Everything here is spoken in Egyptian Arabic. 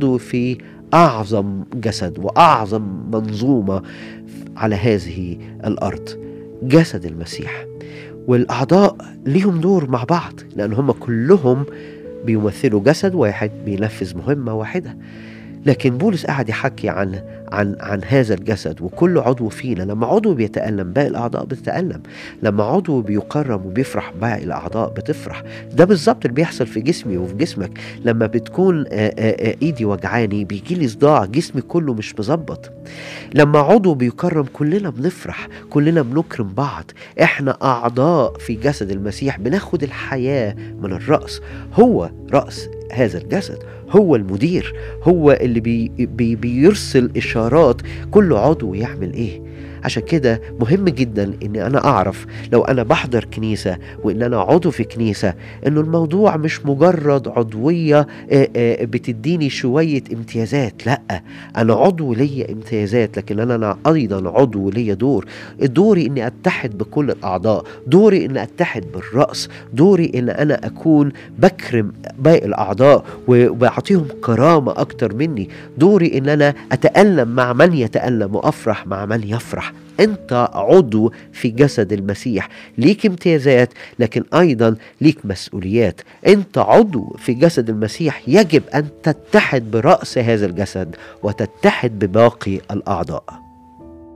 عضو في اعظم جسد واعظم منظومه على هذه الارض جسد المسيح والاعضاء ليهم دور مع بعض لان هم كلهم بيمثلوا جسد واحد بينفذ مهمه واحده لكن بولس قاعد يحكي عن عن عن هذا الجسد وكل عضو فينا لما عضو بيتألم باقي الأعضاء بتتألم لما عضو بيكرم وبيفرح باقي الأعضاء بتفرح ده بالظبط اللي بيحصل في جسمي وفي جسمك لما بتكون آآ آآ إيدي وجعاني بيجي لي صداع جسمي كله مش مظبط لما عضو بيكرم كلنا بنفرح كلنا بنكرم بعض احنا أعضاء في جسد المسيح بناخد الحياة من الرأس هو رأس هذا الجسد هو المدير هو اللي بي بي بيرسل اشارات كل عضو يعمل ايه عشان كده مهم جدا اني انا اعرف لو انا بحضر كنيسه وان انا عضو في كنيسه انه الموضوع مش مجرد عضويه بتديني شويه امتيازات لا انا عضو ليا امتيازات لكن انا, أنا ايضا عضو ليا دور دوري اني اتحد بكل الاعضاء دوري اني اتحد بالراس دوري ان انا اكون بكرم باقي الاعضاء وبعطيهم كرامه اكتر مني دوري ان انا اتالم مع من يتالم وافرح مع من يفرح انت عضو في جسد المسيح ليك امتيازات لكن ايضا ليك مسؤوليات انت عضو في جسد المسيح يجب ان تتحد براس هذا الجسد وتتحد بباقي الاعضاء